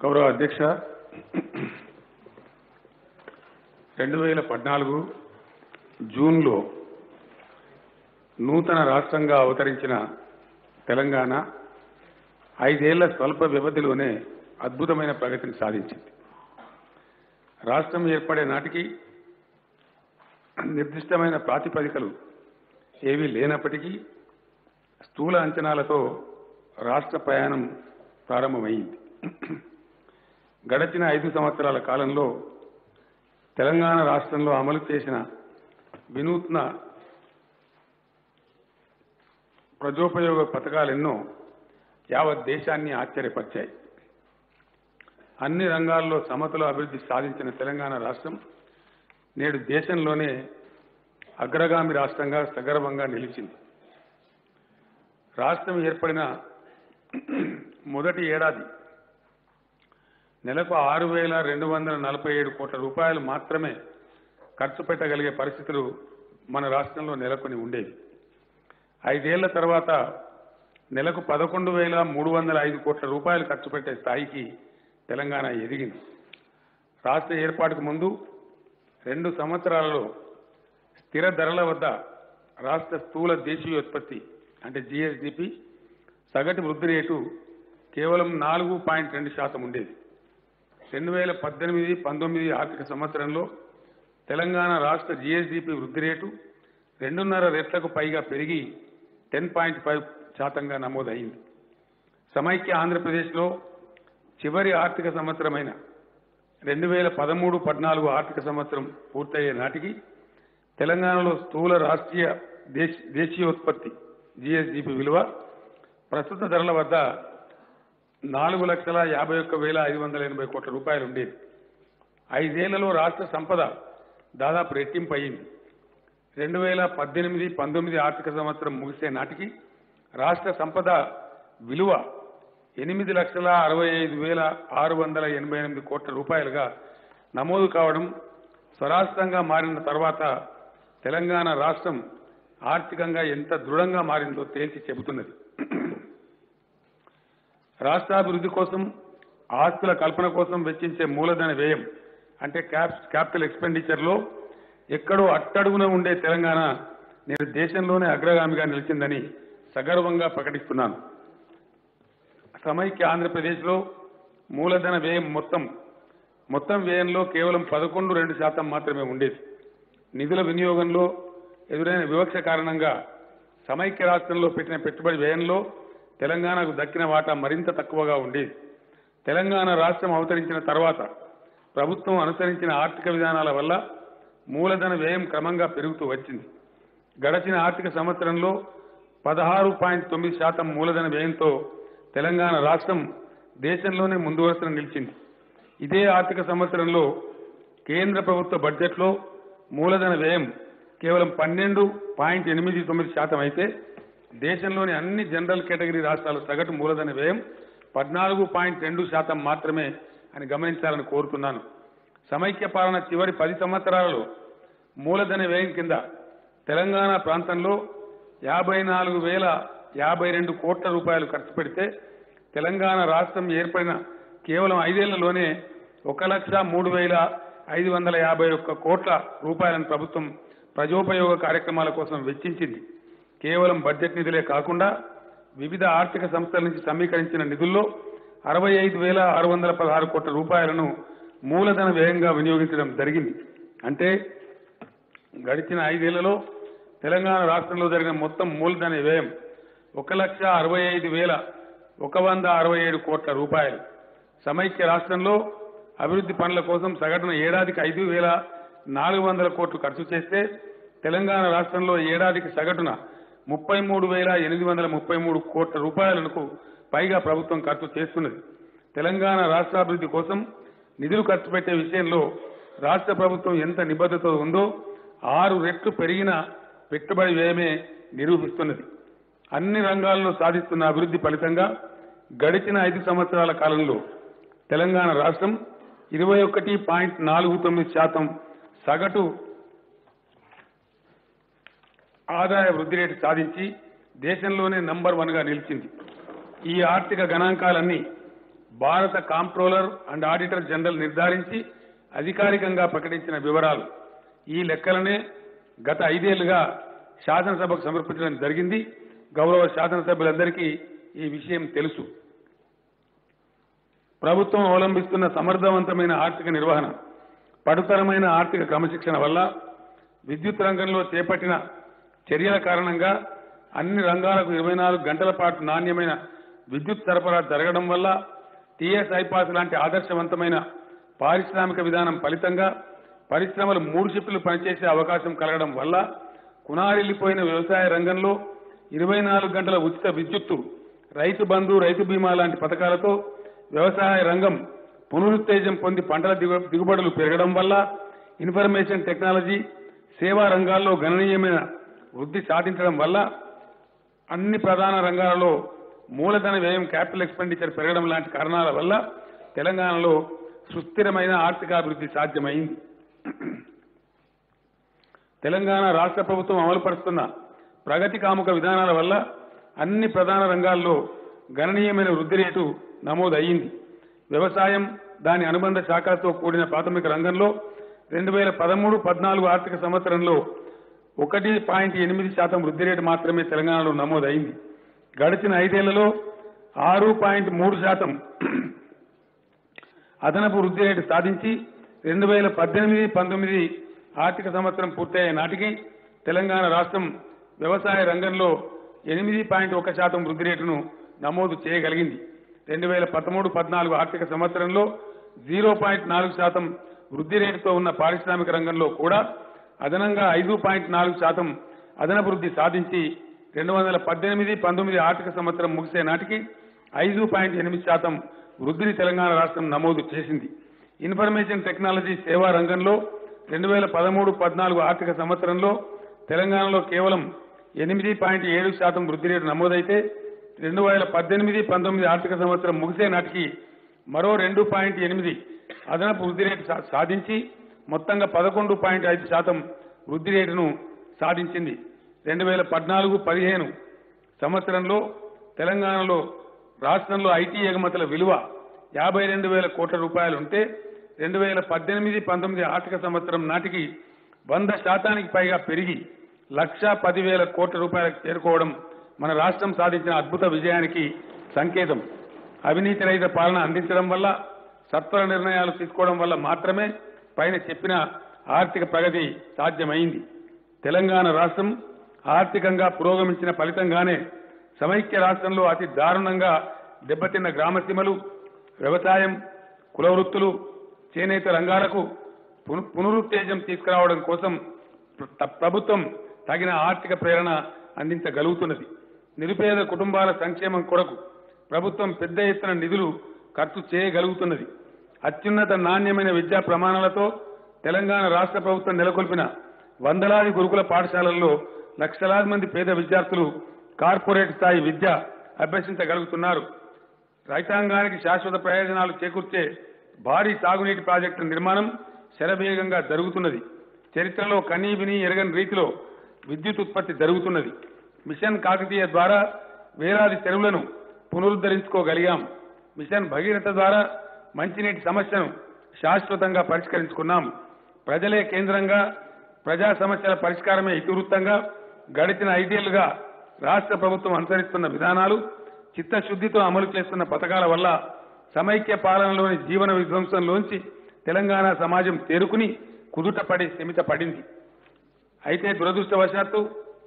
గౌరవ అధ్యక్ష రెండు వేల పద్నాలుగు జూన్లో నూతన రాష్ట్రంగా అవతరించిన తెలంగాణ ఐదేళ్ల స్వల్ప వ్యవధిలోనే అద్భుతమైన ప్రగతిని సాధించింది రాష్ట్రం ఏర్పడే నాటికి నిర్దిష్టమైన ప్రాతిపదికలు ఏవీ లేనప్పటికీ స్థూల అంచనాలతో రాష్ట్ర ప్రయాణం ప్రారంభమైంది గడచిన ఐదు సంవత్సరాల కాలంలో తెలంగాణ రాష్ట్రంలో అమలు చేసిన వినూత్న ప్రజోపయోగ పథకాలెన్నో యావత్ దేశాన్ని ఆశ్చర్యపరిచాయి అన్ని రంగాల్లో సమతుల అభివృద్ధి సాధించిన తెలంగాణ రాష్ట్రం నేడు దేశంలోనే అగ్రగామి రాష్ట్రంగా సగర్వంగా నిలిచింది రాష్ట్రం ఏర్పడిన మొదటి ఏడాది నెలకు ఆరు వేల రెండు వందల నలభై ఏడు కోట్ల రూపాయలు మాత్రమే ఖర్చు పెట్టగలిగే పరిస్థితులు మన రాష్ట్రంలో నెలకొని ఉండేవి ఐదేళ్ల తర్వాత నెలకు పదకొండు వేల మూడు వందల ఐదు కోట్ల రూపాయలు ఖర్చు పెట్టే స్థాయికి తెలంగాణ ఎదిగింది రాష్ట్ర ఏర్పాటుకు ముందు రెండు సంవత్సరాలలో స్థిర ధరల వద్ద రాష్ట్ర స్థూల దేశీయోత్పత్తి అంటే జిఎస్డిపి సగటు వృద్ధి రేటు కేవలం నాలుగు పాయింట్ రెండు శాతం ఉండేది రెండు వేల పద్దెనిమిది పంతొమ్మిది ఆర్థిక సంవత్సరంలో తెలంగాణ రాష్ట్ర జిఎస్డిపి వృద్ధి రేటు రెండున్నర రెట్లకు పైగా పెరిగి టెన్ పాయింట్ ఫైవ్ శాతంగా నమోదైంది సమైక్య ఆంధ్రప్రదేశ్లో చివరి ఆర్థిక సంవత్సరమైన రెండు వేల పదమూడు పద్నాలుగు ఆర్థిక సంవత్సరం పూర్తయ్యే నాటికి తెలంగాణలో స్థూల రాష్ట్రీయ దేశ దేశీయోత్పత్తి జిఎస్డిపి విలువ ప్రస్తుత ధరల వద్ద నాలుగు లక్షల యాభై ఒక్క వేల ఐదు వందల ఎనభై కోట్ల రూపాయలు ఉండేది ఐదేళ్లలో రాష్ట్ర సంపద దాదాపు రెట్టింపు అయింది రెండు వేల పద్దెనిమిది పంతొమ్మిది ఆర్థిక సంవత్సరం ముగిసే నాటికి రాష్ట్ర సంపద విలువ ఎనిమిది లక్షల అరవై ఐదు వేల ఆరు వందల ఎనభై ఎనిమిది కోట్ల రూపాయలుగా నమోదు కావడం స్వరాష్ట్రంగా మారిన తర్వాత తెలంగాణ రాష్ట్రం ఆర్థికంగా ఎంత దృఢంగా మారిందో తేల్చి చెబుతున్నది రాష్ట్రాభివృద్ధి కోసం ఆస్తుల కల్పన కోసం వెచ్చించే మూలధన వ్యయం అంటే క్యాప్ క్యాపిటల్ ఎక్స్పెండిచర్లో ఎక్కడో అట్టడుగున ఉండే తెలంగాణ నేను దేశంలోనే అగ్రగామిగా నిలిచిందని సగర్వంగా ప్రకటిస్తున్నాను సమైక్య ఆంధ్రప్రదేశ్లో మూలధన వ్యయం మొత్తం మొత్తం వ్యయంలో కేవలం పదకొండు రెండు శాతం మాత్రమే ఉండేది నిధుల వినియోగంలో ఎదురైన వివక్ష కారణంగా సమైక్య రాష్ట్రంలో పెట్టిన పెట్టుబడి వ్యయంలో తెలంగాణకు దక్కిన వాటా మరింత తక్కువగా ఉండేది తెలంగాణ రాష్ట్రం అవతరించిన తర్వాత ప్రభుత్వం అనుసరించిన ఆర్థిక విధానాల వల్ల మూలధన వ్యయం క్రమంగా పెరుగుతూ వచ్చింది గడచిన ఆర్థిక సంవత్సరంలో పదహారు పాయింట్ తొమ్మిది శాతం మూలధన వ్యయంతో తెలంగాణ రాష్ట్రం దేశంలోనే ముందు వరుసన నిలిచింది ఇదే ఆర్థిక సంవత్సరంలో కేంద్ర ప్రభుత్వ బడ్జెట్లో మూలధన వ్యయం కేవలం పన్నెండు పాయింట్ ఎనిమిది తొమ్మిది శాతం అయితే దేశంలోని అన్ని జనరల్ కేటగిరీ రాష్ట్రాల సగటు మూలధన వ్యయం పద్నాలుగు పాయింట్ రెండు శాతం మాత్రమే అని గమనించాలని కోరుతున్నాను సమైక్య పాలన చివరి పది సంవత్సరాలలో మూలధన వ్యయం కింద తెలంగాణ ప్రాంతంలో యాభై నాలుగు వేల యాభై రెండు కోట్ల రూపాయలు ఖర్చు పెడితే తెలంగాణ రాష్ట్రం ఏర్పడిన కేవలం ఐదేళ్లలోనే ఒక లక్ష మూడు వేల ఐదు వందల యాభై ఒక్క కోట్ల రూపాయలను ప్రభుత్వం ప్రజోపయోగ కార్యక్రమాల కోసం వెచ్చించింది కేవలం బడ్జెట్ నిధులే కాకుండా వివిధ ఆర్థిక సంస్థల నుంచి సమీకరించిన నిధుల్లో అరవై ఐదు వేల ఆరు వందల పదహారు కోట్ల రూపాయలను మూలధన వ్యయంగా వినియోగించడం జరిగింది అంటే గడిచిన ఐదేళ్లలో తెలంగాణ రాష్ట్రంలో జరిగిన మొత్తం మూలధన వ్యయం ఒక లక్ష అరవై ఐదు వేల ఒక వంద అరవై ఏడు కోట్ల రూపాయలు సమైక్య రాష్ట్రంలో అభివృద్ధి పనుల కోసం సగటున ఏడాదికి ఐదు వేల నాలుగు వందల కోట్లు ఖర్చు చేస్తే తెలంగాణ రాష్ట్రంలో ఏడాదికి సగటున ముప్పై మూడు వేల ఎనిమిది వందల ముప్పై మూడు కోట్ల రూపాయలకు పైగా ప్రభుత్వం ఖర్చు చేస్తున్నది తెలంగాణ రాష్ట్రాభివృద్ధి కోసం నిధులు ఖర్చు పెట్టే విషయంలో రాష్ట్ర ప్రభుత్వం ఎంత నిబద్ధత ఉందో ఆరు రెట్లు పెరిగిన పెట్టుబడి వ్యయమే నిరూపిస్తున్నది అన్ని రంగాల్లో సాధిస్తున్న అభివృద్ధి ఫలితంగా గడిచిన ఐదు సంవత్సరాల కాలంలో తెలంగాణ రాష్ట్రం ఇరవై ఒకటి పాయింట్ నాలుగు తొమ్మిది శాతం సగటు ఆదాయ వృద్ధి రేటు సాధించి దేశంలోనే నంబర్ వన్ గా నిలిచింది ఈ ఆర్థిక గణాంకాలన్నీ భారత కాంప్ట్రోలర్ అండ్ ఆడిటర్ జనరల్ నిర్ధారించి అధికారికంగా ప్రకటించిన వివరాలు ఈ లెక్కలనే గత ఐదేళ్లుగా శాసనసభకు సమర్పించడం జరిగింది గౌరవ శాసనసభ్యులందరికీ ఈ విషయం తెలుసు ప్రభుత్వం అవలంబిస్తున్న సమర్థవంతమైన ఆర్థిక నిర్వహణ పడుతరమైన ఆర్థిక క్రమశిక్షణ వల్ల విద్యుత్ రంగంలో చేపట్టిన చర్యల కారణంగా అన్ని రంగాలకు ఇరవై నాలుగు గంటల పాటు నాణ్యమైన విద్యుత్ సరఫరా జరగడం వల్ల టీఎస్ ఐపాస్ లాంటి ఆదర్శవంతమైన పారిశ్రామిక విధానం ఫలితంగా పరిశ్రమలు మూడు షిఫ్టులు పనిచేసే అవకాశం కలగడం వల్ల కునారిల్లిపోయిన వ్యవసాయ రంగంలో ఇరవై నాలుగు గంటల ఉచిత విద్యుత్తు రైతు బంధు రైతు బీమా లాంటి పథకాలతో వ్యవసాయ రంగం పునరుత్తేజం పొంది పంటల దిగు- దిగుబడులు పెరగడం వల్ల ఇన్ఫర్మేషన్ టెక్నాలజీ సేవా రంగాల్లో గణనీయమైన వృద్ధి సాధించడం వల్ల అన్ని ప్రధాన రంగాలలో మూలధన వ్యయం క్యాపిటల్ ఎక్స్పెండిచర్ పెరగడం లాంటి కారణాల వల్ల తెలంగాణలో సుస్థిరమైన ఆర్థికాభివృద్ధి సాధ్యమైంది తెలంగాణ రాష్ట్ర ప్రభుత్వం అమలుపరుస్తున్న ప్రగతి కాముక విధానాల వల్ల అన్ని ప్రధాన రంగాల్లో గణనీయమైన వృద్ధి రేటు నమోదయ్యింది వ్యవసాయం దాని అనుబంధ శాఖలతో కూడిన ప్రాథమిక రంగంలో రెండు వేల పదమూడు పద్నాలుగు ఆర్థిక సంవత్సరంలో ఒకటి పాయింట్ ఎనిమిది శాతం వృద్ధి రేటు మాత్రమే తెలంగాణలో నమోదైంది గడిచిన ఐదేళ్లలో ఆరు పాయింట్ మూడు శాతం అదనపు వృద్ధి రేటు సాధించి రెండు వేల పద్దెనిమిది పంతొమ్మిది ఆర్థిక సంవత్సరం పూర్తయ్యే నాటికి తెలంగాణ రాష్ట్రం వ్యవసాయ రంగంలో ఎనిమిది పాయింట్ ఒక శాతం వృద్ధి రేటును నమోదు చేయగలిగింది రెండు వేల పదమూడు పద్నాలుగు ఆర్థిక సంవత్సరంలో జీరో పాయింట్ నాలుగు శాతం వృద్ధి రేటుతో ఉన్న పారిశ్రామిక రంగంలో కూడా అదనంగా ఐదు పాయింట్ నాలుగు శాతం అదనపు వృద్ధి సాధించి రెండు వందల పద్దెనిమిది పంతొమ్మిది ఆర్థిక సంవత్సరం ముగిసే నాటికి ఐదు పాయింట్ ఎనిమిది శాతం వృద్ధిని తెలంగాణ రాష్ట్రం నమోదు చేసింది ఇన్ఫర్మేషన్ టెక్నాలజీ సేవా రంగంలో రెండు వేల పదమూడు పద్నాలుగు ఆర్థిక సంవత్సరంలో తెలంగాణలో కేవలం ఎనిమిది పాయింట్ ఏడు శాతం వృద్ధి రేటు నమోదైతే రెండు వేల పద్దెనిమిది పంతొమ్మిది ఆర్థిక సంవత్సరం ముగిసే నాటికి మరో రెండు పాయింట్ ఎనిమిది అదనపు వృద్ధి రేటు సా- సాధించి మొత్తంగా పదకొండు పాయింట్ ఐదు శాతం వృద్ధి రేటును సాధించింది రెండు వేల పద్నాలుగు పదిహేను సంవత్సరంలో తెలంగాణలో రాష్ట్రంలో ఐటీ ఎగుమతుల విలువ యాభై రెండు వేల కోట్ల రూపాయలు ఉంటే రెండు వేల పద్దెనిమిది పంతొమ్మిది ఆర్థిక సంవత్సరం నాటికి వంద శాతానికి పైగా పెరిగి లక్షా పదివేల కోట్ల రూపాయలకు చేరుకోవడం మన రాష్ట్రం సాధించిన అద్భుత విజయానికి సంకేతం అవినీతి రహిత పాలన అందించడం వల్ల సత్వర నిర్ణయాలు తీసుకోవడం వల్ల మాత్రమే పైన చెప్పిన ఆర్థిక ప్రగతి సాధ్యమైంది తెలంగాణ రాష్ట్రం ఆర్థికంగా పురోగమించిన ఫలితంగానే సమైక్య రాష్ట్రంలో అతి దారుణంగా దెబ్బతిన్న గ్రామసీమలు వ్యవసాయం కుల వృత్తులు చేనేత రంగాలకు పున- పునరుత్తేజం తీసుకురావడం కోసం ప్ర- ప్రభుత్వం తగిన ఆర్థిక ప్రేరణ అందించగలుగుతున్నది నిరుపేద కుటుంబాల సంక్షేమం కొరకు ప్రభుత్వం పెద్ద ఎత్తున నిధులు ఖర్చు చేయగలుగుతున్నది అత్యున్నత నాణ్యమైన విద్యా ప్రమాణాలతో తెలంగాణ రాష్ట్ర ప్రభుత్వం నెలకొల్పిన వందలాది గురుకుల పాఠశాలల్లో లక్షలాది మంది పేద విద్యార్థులు కార్పొరేట్ స్థాయి విద్య అభ్యసించగలుగుతున్నారు రైతాంగానికి శాశ్వత ప్రయోజనాలు చేకూర్చే భారీ సాగునీటి ప్రాజెక్టుల నిర్మాణం శరవేగంగా జరుగుతున్నది చరిత్రలో కనీ విని ఎరగని రీతిలో విద్యుత్ ఉత్పత్తి జరుగుతున్నది మిషన్ కాకతీయ ద్వారా వేలాది చెరువులను పునరుద్ధరించుకోగలిగాం మిషన్ భగీరథ ద్వారా మంచినీటి సమస్యను శాశ్వతంగా పరిష్కరించుకున్నాం ప్రజలే కేంద్రంగా ప్రజా సమస్యల పరిష్కారమే ఇతివృత్తంగా గడిచిన ఐదేళ్లుగా రాష్ట్ర ప్రభుత్వం అనుసరిస్తున్న విధానాలు చిత్తశుద్ధితో అమలు చేస్తున్న పథకాల వల్ల సమైక్య పాలనలోని జీవన విధ్వంసంలోంచి తెలంగాణ సమాజం తేరుకుని కుదుటపడి స్థిమిత పడింది అయితే దురదృష్టవశాత్తు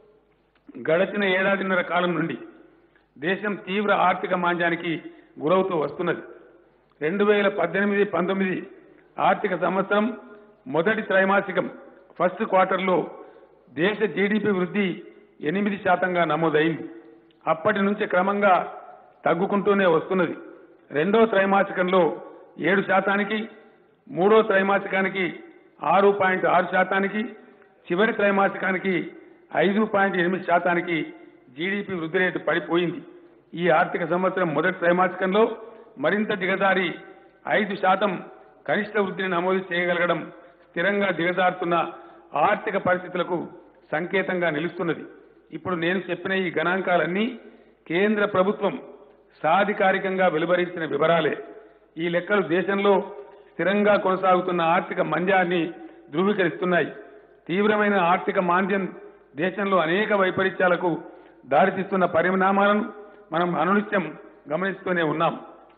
గడచిన ఏడాదిన్నర కాలం నుండి దేశం తీవ్ర ఆర్థిక మాంద్యానికి గురవుతూ వస్తున్నది రెండు వేల పద్దెనిమిది పంతొమ్మిది ఆర్థిక సంవత్సరం మొదటి త్రైమాసికం ఫస్ట్ క్వార్టర్లో దేశ జీడిపి వృద్ధి ఎనిమిది శాతంగా నమోదైంది అప్పటి నుంచి క్రమంగా తగ్గుకుంటూనే వస్తున్నది రెండో త్రైమాసికంలో ఏడు శాతానికి మూడో త్రైమాసికానికి ఆరు పాయింట్ ఆరు శాతానికి చివరి త్రైమాసికానికి ఐదు పాయింట్ ఎనిమిది శాతానికి జీడీపీ వృద్ధి రేటు పడిపోయింది ఈ ఆర్థిక సంవత్సరం మొదటి త్రైమాసికంలో మరింత దిగజారి ఐదు శాతం కనిష్ట వృద్ధిని నమోదు చేయగలగడం స్థిరంగా దిగజారుతున్న ఆర్థిక పరిస్థితులకు సంకేతంగా నిలుస్తున్నది ఇప్పుడు నేను చెప్పిన ఈ గణాంకాలన్నీ కేంద్ర ప్రభుత్వం సాధికారికంగా వెలువరించిన వివరాలే ఈ లెక్కలు దేశంలో స్థిరంగా కొనసాగుతున్న ఆర్థిక మంద్యాన్ని ధృవీకరిస్తున్నాయి తీవ్రమైన ఆర్థిక మాంద్యం దేశంలో అనేక వైపరీత్యాలకు దారితీస్తున్న పరిణామాలను మనం అనునిత్యం గమనిస్తూనే ఉన్నాం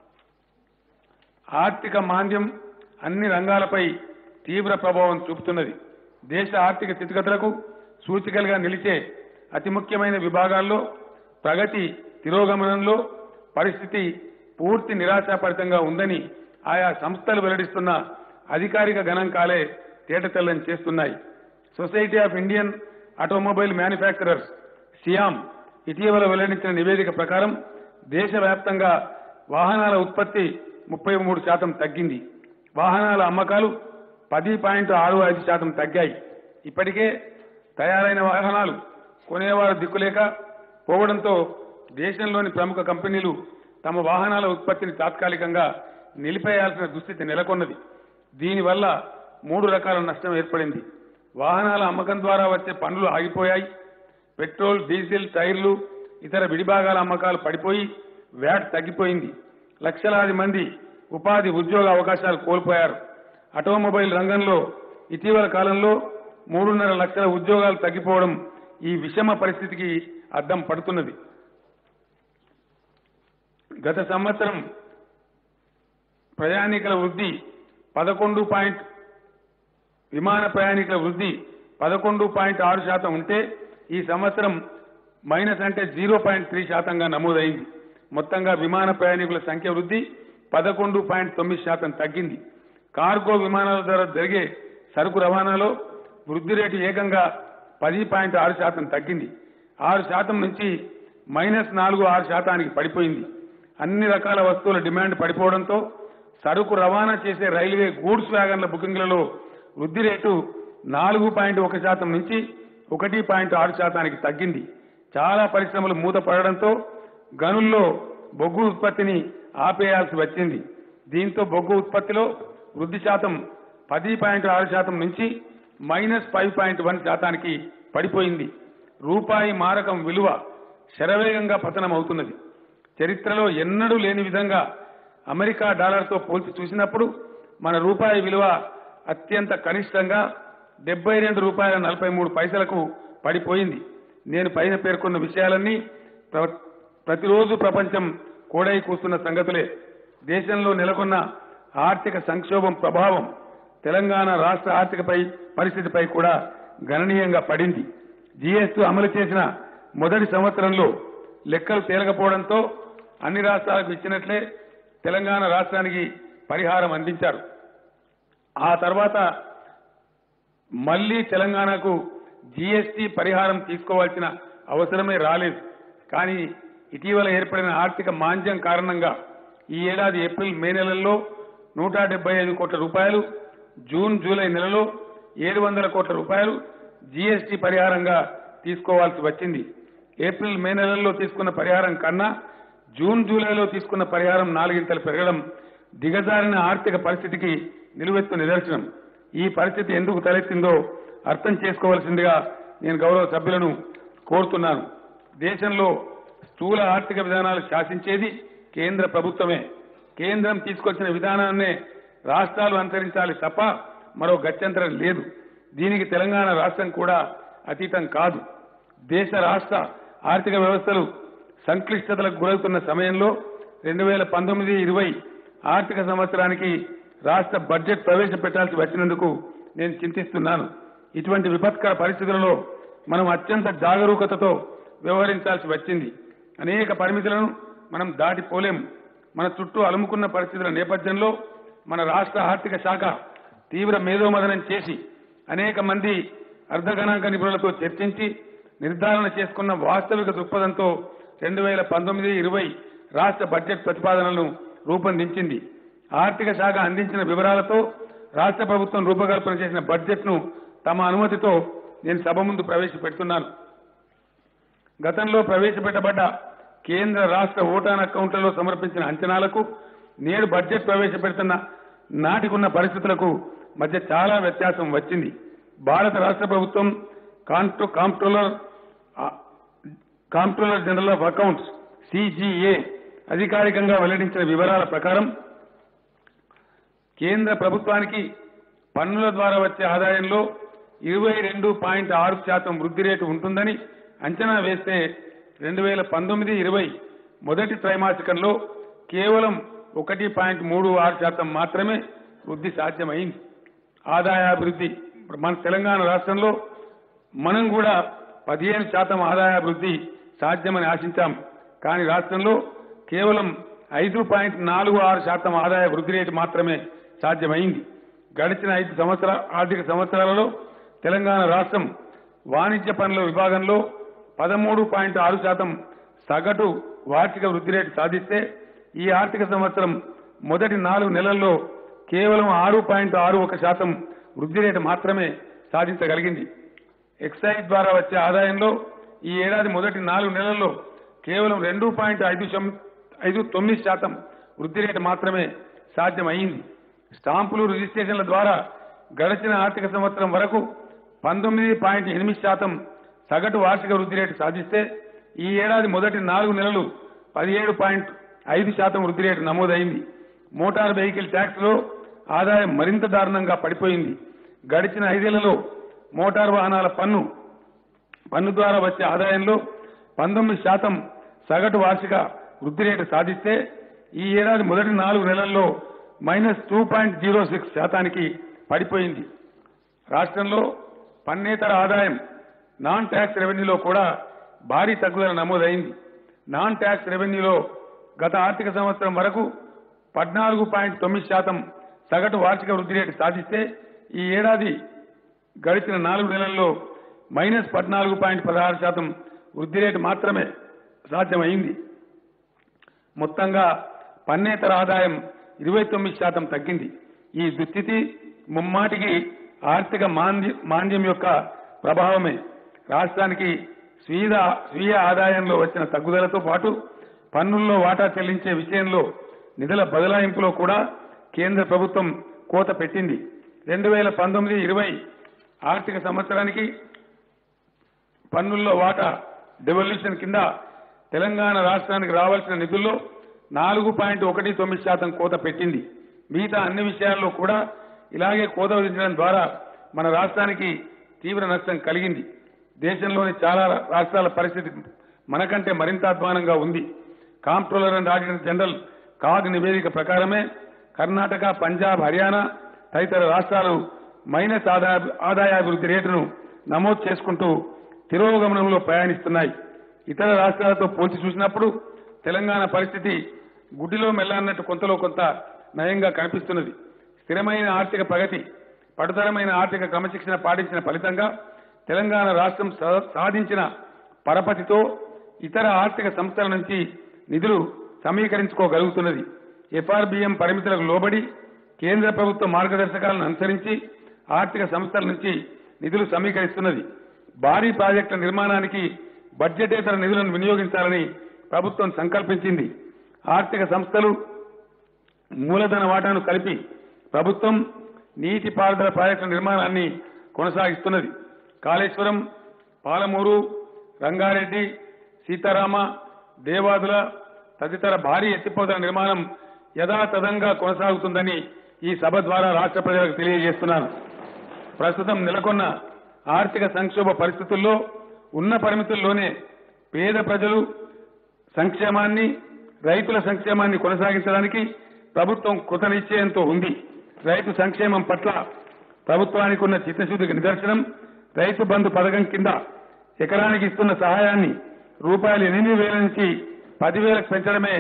ఆర్థిక మాంద్యం అన్ని రంగాలపై తీవ్ర ప్రభావం చూపుతున్నది దేశ ఆర్థిక స్థితిగతులకు సూచికలుగా నిలిచే అతి ముఖ్యమైన విభాగాల్లో ప్రగతి తిరోగమనంలో పరిస్థితి పూర్తి నిరాశాపరితంగా ఉందని ఆయా సంస్థలు వెల్లడిస్తున్న అధికారిక గణాంకాలే తేటతెల్లం చేస్తున్నాయి Society of Indian Automobile Manufacturers SIAM ఇటీవల వెల్లడించిన నివేదిక ప్రకారం దేశవ్యాప్తంగా వాహనాల ఉత్పత్తి ముప్పై మూడు శాతం తగ్గింది వాహనాల అమ్మకాలు పది పాయింట్ ఆరు ఐదు శాతం తగ్గాయి ఇప్పటికే తయారైన వాహనాలు కొనేవారు దిక్కులేక పోవడంతో దేశంలోని ప్రముఖ కంపెనీలు తమ వాహనాల ఉత్పత్తిని తాత్కాలికంగా నిలిపేయాల్సిన దుస్థితి నెలకొన్నది దీనివల్ల మూడు రకాల నష్టం ఏర్పడింది వాహనాల అమ్మకం ద్వారా వచ్చే పనులు ఆగిపోయాయి పెట్రోల్ డీజిల్ టైర్లు ఇతర విడిభాగాల అమ్మకాలు పడిపోయి వ్యాట్ తగ్గిపోయింది లక్షలాది మంది ఉపాధి ఉద్యోగ అవకాశాలు కోల్పోయారు ఆటోమొబైల్ రంగంలో ఇటీవల కాలంలో మూడున్నర లక్షల ఉద్యోగాలు తగ్గిపోవడం ఈ విషమ పరిస్థితికి అద్దం పడుతున్నది గత సంవత్సరం ప్రయాణికుల వృద్ధి పదకొండు పాయింట్ విమాన ప్రయాణికుల వృద్ధి పదకొండు పాయింట్ ఆరు శాతం ఉంటే ఈ సంవత్సరం మైనస్ అంటే జీరో పాయింట్ త్రీ శాతంగా నమోదైంది మొత్తంగా విమాన ప్రయాణికుల సంఖ్య వృద్ధి పదకొండు పాయింట్ తొమ్మిది శాతం తగ్గింది కార్గో విమానాల ద్వారా జరిగే సరుకు రవాణాలో వృద్ధి రేటు ఏకంగా పది పాయింట్ ఆరు శాతం తగ్గింది ఆరు శాతం నుంచి మైనస్ నాలుగు ఆరు శాతానికి పడిపోయింది అన్ని రకాల వస్తువుల డిమాండ్ పడిపోవడంతో సరుకు రవాణా చేసే రైల్వే గూడ్స్ వ్యాగన్ల బుకింగ్లలో వృద్ధి రేటు నాలుగు పాయింట్ ఒక శాతం నుంచి ఒకటి పాయింట్ ఆరు శాతానికి తగ్గింది చాలా పరిశ్రమలు మూతపడడంతో గనుల్లో బొగ్గు ఉత్పత్తిని ఆపేయాల్సి వచ్చింది దీంతో బొగ్గు ఉత్పత్తిలో వృద్ధి శాతం పది పాయింట్ ఆరు శాతం నుంచి మైనస్ ఫైవ్ పాయింట్ వన్ శాతానికి పడిపోయింది రూపాయి మారకం విలువ శరవేగంగా పతనం అవుతున్నది చరిత్రలో ఎన్నడూ లేని విధంగా అమెరికా డాలర్తో పోల్చి చూసినప్పుడు మన రూపాయి విలువ అత్యంత కనిష్టంగా డెబ్బై రెండు రూపాయల నలభై మూడు పైసలకు పడిపోయింది నేను పైన పేర్కొన్న విషయాలన్నీ ప్ర- ప్రతిరోజు ప్రపంచం కోడై కూస్తున్న సంగతులే దేశంలో నెలకొన్న ఆర్థిక సంక్షోభం ప్రభావం తెలంగాణ రాష్ట్ర ఆర్థికపై పరిస్థితిపై కూడా గణనీయంగా పడింది జీఎస్టీ అమలు చేసిన మొదటి సంవత్సరంలో లెక్కలు తేలకపోవడంతో అన్ని రాష్ట్రాలకు ఇచ్చినట్లే తెలంగాణ రాష్ట్రానికి పరిహారం అందించారు ఆ తర్వాత మళ్లీ తెలంగాణకు జీఎస్టీ పరిహారం తీసుకోవాల్సిన అవసరమే రాలేదు కానీ ఇటీవల ఏర్పడిన ఆర్థిక మాంద్యం కారణంగా ఈ ఏడాది ఏప్రిల్ మే నెలల్లో నూట డెబ్బై ఐదు కోట్ల రూపాయలు జూన్ జూలై నెలలో ఏడు వందల కోట్ల రూపాయలు జీఎస్టీ పరిహారంగా తీసుకోవాల్సి వచ్చింది ఏప్రిల్ మే నెలల్లో తీసుకున్న పరిహారం కన్నా జూన్ జూలైలో తీసుకున్న పరిహారం నాలుగింతలు పెరగడం దిగజారిన ఆర్థిక పరిస్థితికి నిలువెత్తు నిదర్శనం ఈ పరిస్థితి ఎందుకు తలెత్తిందో అర్థం చేసుకోవాల్సిందిగా నేను గౌరవ సభ్యులను కోరుతున్నాను దేశంలో స్థూల ఆర్థిక విధానాలు శాసించేది కేంద్ర ప్రభుత్వమే కేంద్రం తీసుకొచ్చిన విధానాన్నే రాష్ట్రాలు అనుసరించాలి తప్ప మరో గత్యంతరం లేదు దీనికి తెలంగాణ రాష్ట్రం కూడా అతీతం కాదు దేశ రాష్ట్ర ఆర్థిక వ్యవస్థలు సంక్లిష్టతలకు గురవుతున్న సమయంలో రెండు వేల పంతొమ్మిది ఇరవై ఆర్థిక సంవత్సరానికి రాష్ట్ర బడ్జెట్ ప్రవేశపెట్టాల్సి వచ్చినందుకు నేను చింతిస్తున్నాను ఇటువంటి విపత్కర పరిస్థితులలో మనం అత్యంత జాగరూకతతో వ్యవహరించాల్సి వచ్చింది అనేక పరిమితులను మనం దాటిపోలేము మన చుట్టూ అలుముకున్న పరిస్థితుల నేపథ్యంలో మన రాష్ట్ర ఆర్థిక శాఖ తీవ్ర మేధోమదనం చేసి అనేక మంది అర్ధగణాంక నిపుణులతో చర్చించి నిర్ధారణ చేసుకున్న వాస్తవిక దృక్పథంతో రెండు వేల పంతొమ్మిది ఇరవై రాష్ట్ర బడ్జెట్ ప్రతిపాదనలను రూపొందించింది ఆర్థిక శాఖ అందించిన వివరాలతో రాష్ట్ర ప్రభుత్వం రూపకల్పన చేసిన బడ్జెట్ను తమ అనుమతితో నేను సభ ముందు ప్రవేశపెడుతున్నాను గతంలో ప్రవేశపెట్టబడ్డ కేంద్ర రాష్ట్ర ఓటాన్ అకౌంట్లలో సమర్పించిన అంచనాలకు నేడు బడ్జెట్ ప్రవేశపెడుతున్న నాటికున్న పరిస్థితులకు మధ్య చాలా వ్యత్యాసం వచ్చింది భారత రాష్ట్ర ప్రభుత్వం కాంట్రో comptroller uh, comptroller general of accounts CGA అధికారికంగా వెల్లడించిన వివరాల ప్రకారం కేంద్ర ప్రభుత్వానికి పన్నుల ద్వారా వచ్చే ఆదాయంలో ఇరవై రెండు పాయింట్ ఆరు శాతం వృద్ధి రేటు ఉంటుందని అంచనా వేస్తే రెండు వేల పంతొమ్మిది ఇరవై మొదటి త్రైమాసికంలో కేవలం ఒకటి పాయింట్ మూడు ఆరు శాతం మాత్రమే వృద్ధి సాధ్యమైంది ఆదాయాభివృద్ధి ఇప్పుడు మన తెలంగాణ రాష్ట్రంలో మనం కూడా పదిహేను శాతం ఆదాయాభివృద్ధి సాధ్యమని ఆశించాం కానీ రాష్ట్రంలో కేవలం ఐదు పాయింట్ నాలుగు ఆరు శాతం ఆదాయ వృద్ధి రేటు మాత్రమే సాధ్యమైంది గడిచిన ఐదు సంవత్సర ఆర్థిక సంవత్సరాలలో తెలంగాణ రాష్ట్రం వాణిజ్య పనుల విభాగంలో పదమూడు పాయింట్ ఆరు శాతం సగటు వార్షిక వృద్ధి రేటు సాధిస్తే ఈ ఆర్థిక సంవత్సరం మొదటి నాలుగు నెలల్లో కేవలం ఆరు పాయింట్ ఆరు ఒక శాతం వృద్ధి రేటు మాత్రమే సాధించగలిగింది ఎక్సైజ్ ద్వారా వచ్చే ఆదాయంలో ఈ ఏడాది మొదటి నాలుగు నెలల్లో కేవలం రెండు పాయింట్ ఐదు శం- ఐదు తొమ్మిది శాతం వృద్ధి రేటు మాత్రమే సాధ్యమైంది స్టాంపులు రిజిస్ట్రేషన్ల ద్వారా గడిచిన ఆర్థిక సంవత్సరం వరకు పంతొమ్మిది పాయింట్ ఎనిమిది శాతం సగటు వార్షిక వృద్ధి రేటు సాధిస్తే ఈ ఏడాది మొదటి నాలుగు నెలలు పదిహేడు పాయింట్ ఐదు శాతం వృద్ధి రేటు నమోదైంది మోటార్ వెహికల్ ట్యాక్స్ లో ఆదాయం మరింత దారుణంగా పడిపోయింది గడిచిన ఐదేళ్లలో మోటార్ వాహనాల పన్ను పన్ను ద్వారా వచ్చే ఆదాయంలో పంతొమ్మిది శాతం సగటు వార్షిక వృద్ధి రేటు సాధిస్తే ఈ ఏడాది మొదటి నాలుగు నెలల్లో minus two point zero six శాతానికి పడిపోయింది రాష్ట్రంలో పన్నేతర ఆదాయం నాన్ ట్యాక్స్ రెవెన్యూలో కూడా భారీ తగ్గుదల నమోదైంది నాన్ ట్యాక్స్ రెవెన్యూలో గత ఆర్థిక సంవత్సరం వరకు పద్నాలుగు పాయింట్ తొమ్మిది శాతం సగటు వార్షిక వృద్ధి రేటు సాధిస్తే ఈ ఏడాది గడిచిన నాలుగు నెలల్లో మైనస్ పద్నాలుగు పాయింట్ పదహారు శాతం వృద్ధి రేటు మాత్రమే సాధ్యమైంది మొత్తంగా పన్నేతర ఆదాయం ఇరవై తొమ్మిది శాతం తగ్గింది ఈ దుస్థితి ముమ్మాటికి ఆర్థిక మాంద్య మాంద్యం యొక్క ప్రభావమే రాష్ట్రానికి స్వీయ స్వీయ ఆదాయంలో వచ్చిన తగ్గుదలతో పాటు పన్నుల్లో వాటా చెల్లించే విషయంలో నిధుల బదలాయింపులో కూడా కేంద్ర ప్రభుత్వం కోత పెట్టింది రెండు వేల పంతొమ్మిది ఇరవై ఆర్థిక సంవత్సరానికి పన్నుల్లో వాటా డెవల్యూషన్ కింద తెలంగాణ రాష్ట్రానికి రావాల్సిన నిధుల్లో నాలుగు పాయింట్ ఒకటి తొమ్మిది శాతం కోత పెట్టింది మిగతా అన్ని విషయాల్లో కూడా ఇలాగే కోత విధించడం ద్వారా మన రాష్ట్రానికి తీవ్ర నష్టం కలిగింది దేశంలోని చాలా రాష్ట్రాల పరిస్థితి మనకంటే మరింత అధ్వానంగా ఉంది comptroller and auditor general CAG నివేదిక ప్రకారమే కర్ణాటక పంజాబ్ హర్యానా తదితర రాష్ట్రాలు మైనస్ ఆదాయ ఆదాయాభివృద్ధి రేటును నమోదు చేసుకుంటూ తిరోగమనంలో ప్రయాణిస్తున్నాయి ఇతర రాష్ట్రాలతో పోల్చి చూసినప్పుడు తెలంగాణ పరిస్థితి గుడ్డిలో మెల్లన్నట్టు కొంతలో కొంత నయంగా కనిపిస్తున్నది స్థిరమైన ఆర్థిక ప్రగతి పడుతరమైన ఆర్థిక క్రమశిక్షణ పాటించిన ఫలితంగా తెలంగాణ రాష్ట్రం సా- సాధించిన పరపతితో ఇతర ఆర్థిక సంస్థల నుంచి నిధులు సమీకరించుకోగలుగుతున్నది ఎఫ్ఆర్బిఎం పరిమితులకు లోబడి కేంద్ర ప్రభుత్వ మార్గదర్శకాలను అనుసరించి ఆర్థిక సంస్థల నుంచి నిధులు సమీకరిస్తున్నది భారీ ప్రాజెక్టుల నిర్మాణానికి బడ్జెటేతర నిధులను వినియోగించాలని ప్రభుత్వం సంకల్పించింది ఆర్థిక సంస్థలు మూలధన వాటాను కలిపి ప్రభుత్వం నీటిపారుదల ప్రాజెక్టుల నిర్మాణాన్ని కొనసాగిస్తున్నది కాళేశ్వరం పాలమూరు రంగారెడ్డి సీతారామ దేవాదుల తదితర భారీ ఎత్తిపోతల నిర్మాణం యథాతథంగా కొనసాగుతుందని ఈ సభ ద్వారా రాష్ట్ర ప్రజలకు తెలియజేస్తున్నాను ప్రస్తుతం నెలకొన్న ఆర్థిక సంక్షోభ పరిస్థితుల్లో ఉన్న పరిమితుల్లోనే పేద ప్రజలు సంక్షేమాన్ని రైతుల సంక్షేమాన్ని కొనసాగించడానికి ప్రభుత్వం కృత నిశ్చయంతో ఉంది రైతు సంక్షేమం పట్ల ప్రభుత్వానికి ఉన్న చిత్తశుద్ధికి నిదర్శనం రైతు బంధు పథకం కింద ఎకరానికి ఇస్తున్న సహాయాన్ని రూపాయలు ఎనిమిది వేల నుంచి పదివేలకు పెంచడమే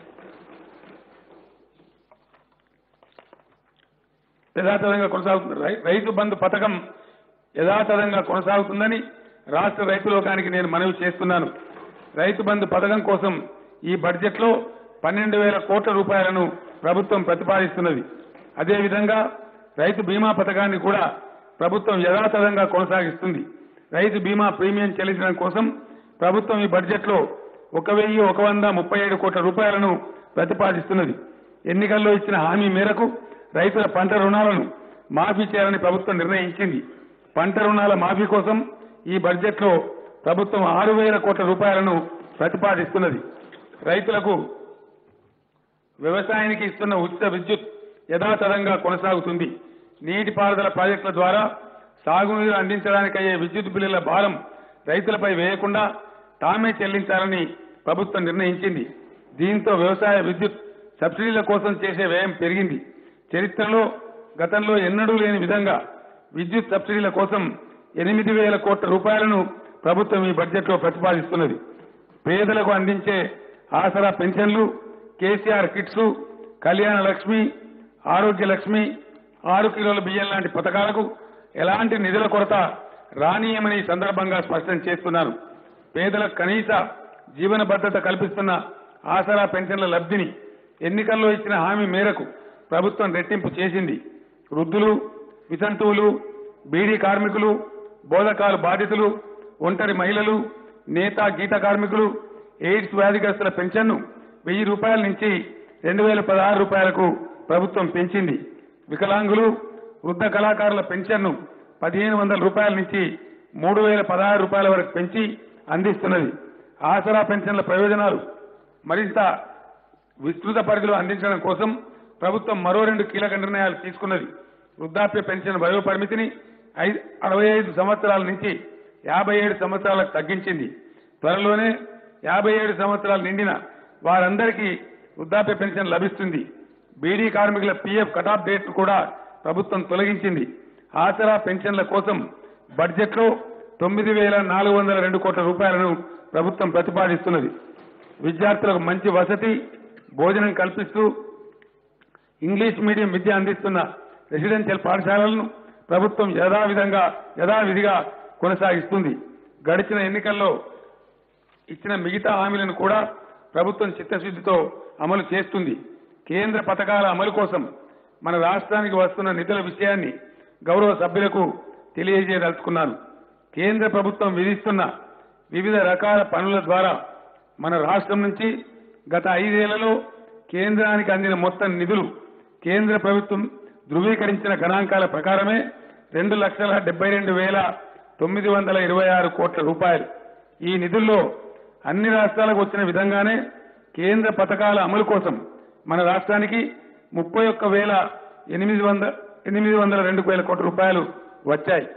యథాతథంగా కొనసాగుతుంది రై- రైతు బంధు పథకం యథాతథంగా కొనసాగుతుందని రాష్ట్ర రైతు లోకానికి నేను మనవి చేస్తున్నాను రైతు బంధు పథకం కోసం ఈ బడ్జెట్ లో పన్నెండు వేల కోట్ల రూపాయలను ప్రభుత్వం ప్రతిపాదిస్తున్నది అదేవిధంగా రైతు బీమా పథకాన్ని కూడా ప్రభుత్వం యథాతథంగా కొనసాగిస్తుంది రైతు బీమా ప్రీమియం చెల్లించడం కోసం ప్రభుత్వం ఈ బడ్జెట్ లో ఒక వెయ్యి ఒక వంద ముప్పై ఏడు కోట్ల రూపాయలను ప్రతిపాదిస్తున్నది ఎన్నికల్లో ఇచ్చిన హామీ మేరకు రైతుల పంట రుణాలను మాఫీ చేయాలని ప్రభుత్వం నిర్ణయించింది పంట రుణాల మాఫీ కోసం ఈ బడ్జెట్ లో ప్రభుత్వం ఆరు వేల కోట్ల రూపాయలను ప్రతిపాదిస్తున్నది రైతులకు వ్యవసాయానికి ఇస్తున్న ఉచిత విద్యుత్ యథాతథంగా కొనసాగుతుంది నీటిపారుదల ప్రాజెక్టుల ద్వారా సాగునీరు అందించడానికి అయ్యే విద్యుత్ బిల్లుల భారం రైతులపై వేయకుండా తామే చెల్లించాలని ప్రభుత్వం నిర్ణయించింది దీంతో వ్యవసాయ విద్యుత్ సబ్సిడీల కోసం చేసే వ్యయం పెరిగింది చరిత్రలో గతంలో ఎన్నడూ లేని విధంగా విద్యుత్ సబ్సిడీల కోసం ఎనిమిది వేల కోట్ల రూపాయలను ప్రభుత్వం ఈ బడ్జెట్లో ప్రతిపాదిస్తున్నది పేదలకు అందించే ఆసరా పెన్షన్లు కేసీఆర్ కిట్స్ కళ్యాణ లక్ష్మి ఆరోగ్య లక్ష్మి ఆరు కిలోల బియ్యం లాంటి పథకాలకు ఎలాంటి నిధుల కొరత రానియమని ఈ సందర్భంగా స్పష్టం చేస్తున్నారు పేదలకు కనీస జీవన భద్రత కల్పిస్తున్న ఆసరా పెన్షన్ల లబ్ధిని ఎన్నికల్లో ఇచ్చిన హామీ మేరకు ప్రభుత్వం రెట్టింపు చేసింది వృద్ధులు వితంతువులు బీడీ కార్మికులు బోధకాలు బాధితులు ఒంటరి మహిళలు నేత గీత కార్మికులు ఎయిడ్స్ వ్యాధిగ్రస్తుల పెన్షన్ను వెయ్యి రూపాయల నుంచి రెండు వేల పదహారు రూపాయలకు ప్రభుత్వం పెంచింది వికలాంగులు వృద్ధ కళాకారుల పెన్షన్ను పదిహేను వందల రూపాయల నుంచి మూడు వేల పదహారు రూపాయల వరకు పెంచి అందిస్తున్నది ఆసరా పెన్షన్ల ప్రయోజనాలు మరింత విస్తృత పరిధిలో అందించడం కోసం ప్రభుత్వం మరో రెండు కీలక నిర్ణయాలు తీసుకున్నది వృద్ధాప్య పెన్షన్ వయో పరిమితిని ఐ- అరవై ఐదు సంవత్సరాల నుంచి యాభై ఏడు సంవత్సరాలకు తగ్గించింది త్వరలోనే యాభై ఏడు సంవత్సరాలు నిండిన వారందరికీ వృద్ధాప్య పెన్షన్ లభిస్తుంది బీడీ కార్మికుల పీఎఫ్ కటాఫ్ డేట్ కూడా ప్రభుత్వం తొలగించింది ఆసరా పెన్షన్ల కోసం బడ్జెట్లో తొమ్మిది వేల నాలుగు వందల రెండు కోట్ల రూపాయలను ప్రభుత్వం ప్రతిపాదిస్తున్నది విద్యార్థులకు మంచి వసతి భోజనం కల్పిస్తూ ఇంగ్లీష్ మీడియం విద్య అందిస్తున్న రెసిడెన్షియల్ పాఠశాలలను ప్రభుత్వం యథావిధంగా యథావిధిగా కొనసాగిస్తుంది గడిచిన ఎన్నికల్లో ఇచ్చిన మిగతా హామీలను కూడా ప్రభుత్వం చిత్తశుద్ధితో అమలు చేస్తుంది కేంద్ర పథకాల అమలు కోసం మన రాష్ట్రానికి వస్తున్న నిధుల విషయాన్ని గౌరవ సభ్యులకు తెలియజేయదలుచుకున్నాను కేంద్ర ప్రభుత్వం విధిస్తున్న వివిధ రకాల పనుల ద్వారా మన రాష్ట్రం నుంచి గత ఐదేళ్లలో కేంద్రానికి అందిన మొత్తం నిధులు కేంద్ర ప్రభుత్వం ధృవీకరించిన గణాంకాల ప్రకారమే రెండు లక్షల డెబ్బై రెండు వేల తొమ్మిది వందల ఇరవై ఆరు కోట్ల రూపాయలు ఈ నిధుల్లో అన్ని రాష్ట్రాలకు వచ్చిన విధంగానే కేంద్ర పథకాల అమలు కోసం మన రాష్ట్రానికి ముప్పై ఒక్క వేల ఎనిమిది వంద ఎనిమిది వందల రెండు వేల కోట్ల రూపాయలు వచ్చాయి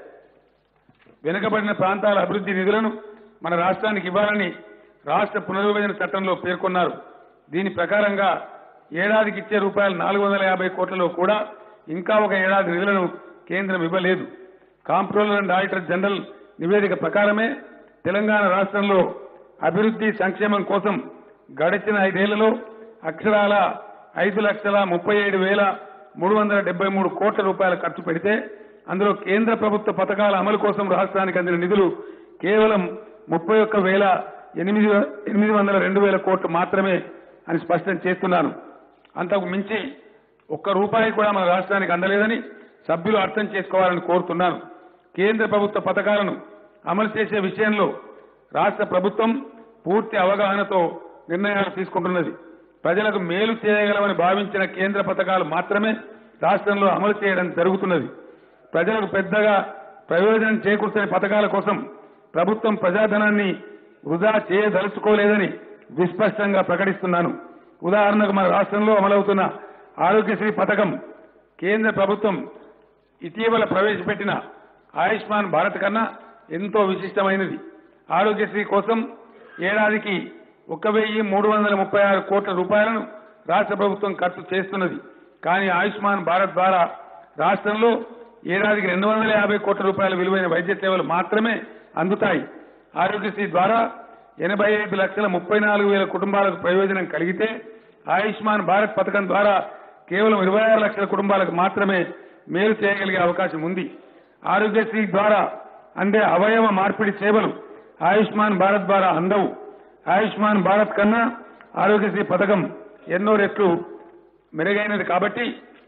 వెనుకబడిన ప్రాంతాల అభివృద్ధి నిధులను మన రాష్ట్రానికి ఇవ్వాలని రాష్ట్ర పునర్విభజన చట్టంలో పేర్కొన్నారు దీని ప్రకారంగా ఏడాదికి ఇచ్చే రూపాయలు నాలుగు వందల యాభై కోట్లలో కూడా ఇంకా ఒక ఏడాది నిధులను కేంద్రం ఇవ్వలేదు కాంప్ట్రోలర్ అండ్ ఆడిటర్ జనరల్ నివేదిక ప్రకారమే తెలంగాణ రాష్ట్రంలో అభివృద్ధి సంక్షేమం కోసం గడిచిన ఐదేళ్లలో అక్షరాల ఐదు లక్షల ముప్పై ఏడు వేల మూడు వందల డెబ్బై మూడు కోట్ల రూపాయలు ఖర్చు పెడితే అందులో కేంద్ర ప్రభుత్వ పథకాల అమలు కోసం రాష్ట్రానికి అందిన నిధులు కేవలం ముప్పై ఒక్క వేల ఎనిమిది ఎనిమిది వందల రెండు వేల కోట్లు మాత్రమే అని స్పష్టం చేస్తున్నాను అంతకు మించి ఒక్క రూపాయి కూడా మన రాష్ట్రానికి అందలేదని సభ్యులు అర్థం చేసుకోవాలని కోరుతున్నాను కేంద్ర ప్రభుత్వ పథకాలను అమలు చేసే విషయంలో రాష్ట్ర ప్రభుత్వం పూర్తి అవగాహనతో నిర్ణయాలు తీసుకుంటున్నది ప్రజలకు మేలు చేయగలమని భావించిన కేంద్ర పథకాలు మాత్రమే రాష్ట్రంలో అమలు చేయడం జరుగుతున్నది ప్రజలకు పెద్దగా ప్రయోజనం చేకూర్చని పథకాల కోసం ప్రభుత్వం ప్రజాధనాన్ని వృధా చేయదలుచుకోలేదని విస్పష్టంగా ప్రకటిస్తున్నాను ఉదాహరణకు మన రాష్ట్రంలో అమలవుతున్న ఆరోగ్యశ్రీ పథకం కేంద్ర ప్రభుత్వం ఇటీవల ప్రవేశపెట్టిన ఆయుష్మాన్ భారత్ కన్నా ఎంతో విశిష్టమైనది ఆరోగ్యశ్రీ కోసం ఏడాదికి ఒక వెయ్యి మూడు వందల ముప్పై ఆరు కోట్ల రూపాయలను రాష్ట్ర ప్రభుత్వం ఖర్చు చేస్తున్నది కానీ ఆయుష్మాన్ భారత్ ద్వారా రాష్ట్రంలో ఏడాదికి రెండు వందల యాభై కోట్ల రూపాయల విలువైన వైద్య సేవలు మాత్రమే అందుతాయి ఆరోగ్యశ్రీ ద్వారా ఎనభై ఐదు లక్షల ముప్పై నాలుగు వేల కుటుంబాలకు ప్రయోజనం కలిగితే ఆయుష్మాన్ భారత్ పథకం ద్వారా కేవలం ఇరవై ఆరు లక్షల కుటుంబాలకు మాత్రమే మేలు చేయగలిగే అవకాశం ఉంది ఆరోగ్యశ్రీ ద్వారా అందే అవయవ మార్పిడి సేవలు ఆయుష్మాన్ భారత్ ద్వారా అందవు ఆయుష్మాన్ భారత్ కన్నా ఆరోగ్యశ్రీ పథకం ఎన్నో రెట్లు మెరుగైనది కాబట్టి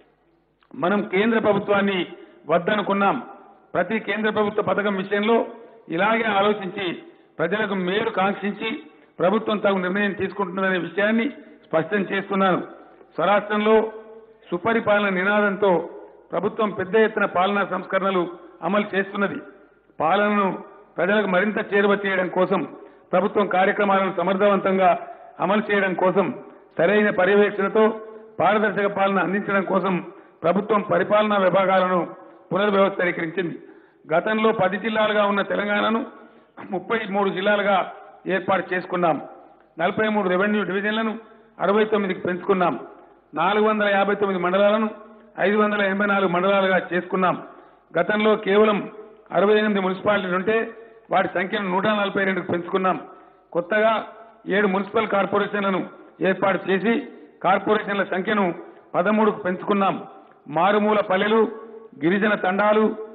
మనం కేంద్ర ప్రభుత్వాన్ని వద్దనుకున్నాం ప్రతి కేంద్ర ప్రభుత్వ పథకం విషయంలో ఇలాగే ఆలోచించి ప్రజలకు మేలు కాంక్షించి ప్రభుత్వం తగు నిర్ణయం తీసుకుంటుందనే విషయాన్ని స్పష్టం చేస్తున్నాను స్వరాష్ట్రంలో సుపరిపాలన నినాదంతో ప్రభుత్వం పెద్ద ఎత్తున పాలనా సంస్కరణలు అమలు చేస్తున్నది పాలనను ప్రజలకు మరింత చేరువ చేయడం కోసం ప్రభుత్వం కార్యక్రమాలను సమర్థవంతంగా అమలు చేయడం కోసం సరైన పర్యవేక్షణతో పారదర్శక పాలన అందించడం కోసం ప్రభుత్వం పరిపాలనా విభాగాలను పునర్వ్యవస్థీకరించింది గతంలో పది జిల్లాలుగా ఉన్న తెలంగాణను ముప్పై మూడు జిల్లాలుగా ఏర్పాటు చేసుకున్నాం నలభై మూడు రెవెన్యూ డివిజన్లను అరవై తొమ్మిదికి పెంచుకున్నాం నాలుగు వందల యాభై తొమ్మిది మండలాలను ఐదు వందల ఎనభై నాలుగు మండలాలుగా చేసుకున్నాం గతంలో కేవలం అరవై ఎనిమిది మున్సిపాలిటీలు ఉంటే వాటి సంఖ్యను నూట నలభై రెండుకు పెంచుకున్నాం కొత్తగా ఏడు మున్సిపల్ కార్పొరేషన్లను ఏర్పాటు చేసి కార్పొరేషన్ల సంఖ్యను పదమూడుకు పెంచుకున్నాం మారుమూల పల్లెలు గిరిజన తండాలు